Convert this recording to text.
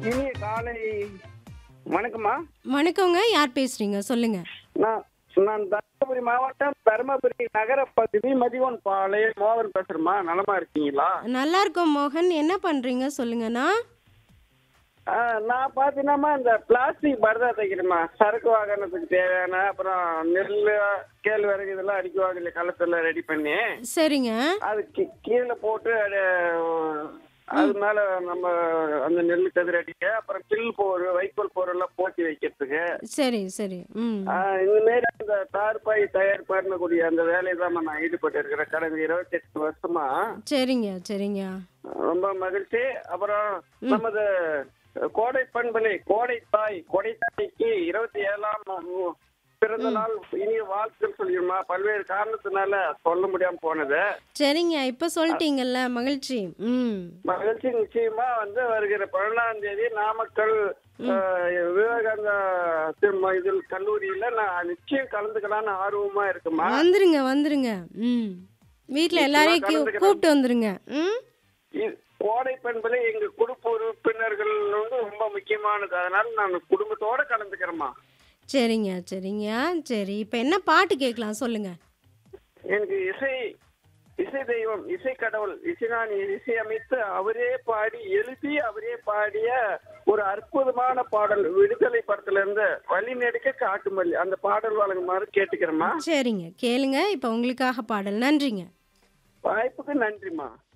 இனிய காலை வணக்கம்மா வணக்கங்க யார் பேசுறீங்க சொல்லுங்க நான் நான் தருமபுரி மாவட்டம் தருமபுரி நகர பகுதி மதிவன் பாளையம் மோகன் பேசுறேம்மா நலமா இருக்கீங்களா நல்லா இருக்கோம் மோகன் என்ன பண்றீங்க சொல்லுங்கண்ணா ஆ, நான் பார்த்தீங்கன்னா இந்த பிளாஸ்டிக் பரதா தைக்கிறேம்மா சரக்கு வாகனத்துக்கு தேவையான அப்புறம் நெல் கேழ்வரகு இதெல்லாம் அடிக்குவாங்க களத்துல ரெடி பண்ணி சரிங்க அது கீ- கீழே போட்டு அது அது மேல நம்ம அந்த நெல் கதிர் அடிக்க அப்புறம் கில் போர் வைக்கோல் போரெல்லாம் போட்டி வைக்கிறதுக்கு சரி சரி ம் ஆ, இந்த மாரி அந்த தார்பாய் தயார் பண்ணக்கூடிய அந்த வேலையை தான் நான் ஈடுபட்டு இருக்கிறேன் கடந்த இருபத்தி எட்டு வருஷமா சரிங்க சரிங்க ரொம்ப மகிழ்ச்சி அப்புறம் நமது கோடை பண்பலை கோடை தாய் கோடை தாய்க்கு இருபத்தி ஏழாம் உ- பிறந்த நாள் இனிய வாழ்த்துக்கள் சொல்லிடுமா பல்வேறு காரணத்தினால சொல்ல முடியாம போனது சரிங்க இப்ப சொல்லிட்டீங்கல்ல மகிழ்ச்சி ம் மகிழ்ச்சி நிச்சயமா வந்து வருகிற பதினொன்றாம் தேதி நாமக்கல் அஹ், விவேகானந்தா திரும்ப இதில் கல்லூரியில நான் நிச்சயம் கலந்துக்கலாம்னு ஆர்வமா இருக்குமா வந்துருங்க வந்துருங்க ம் வீட்ல எல்லாரையும் கூ- கலந்துக்கிறேன். கூப்பிட்டு வந்துருங்க ம் இது கோடை பண்பலை எங்க குடும்ப உறுப்பினர்கள் வந்து ரொம்ப முக்கியமானது அதனால நான் குடும்பத்தோட கலந்துக்கிறேம்மா சரிங்க சரிங்க சரி இப்ப என்ன பாட்டு கேட்கலாம் சொல்லுங்க எனக்கு இசை இசை தெய்வம் இசை கடவுள் இசைஞானி இசை அமைத்து அவரே பாடி எழுதி அவரே பாடிய ஒரு அற்புதமான பாடல் விடுதலை படத்துல இருந்து வழி நெடுக்க காட்டுமல்லி அந்த பாடல் வழங்குமாறு கேட்டுக்கிறேம்மா சரிங்க கேளுங்க இப்ப உங்களுக்காக பாடல் நன்றிங்க வாய்ப்புக்கு நன்றிம்மா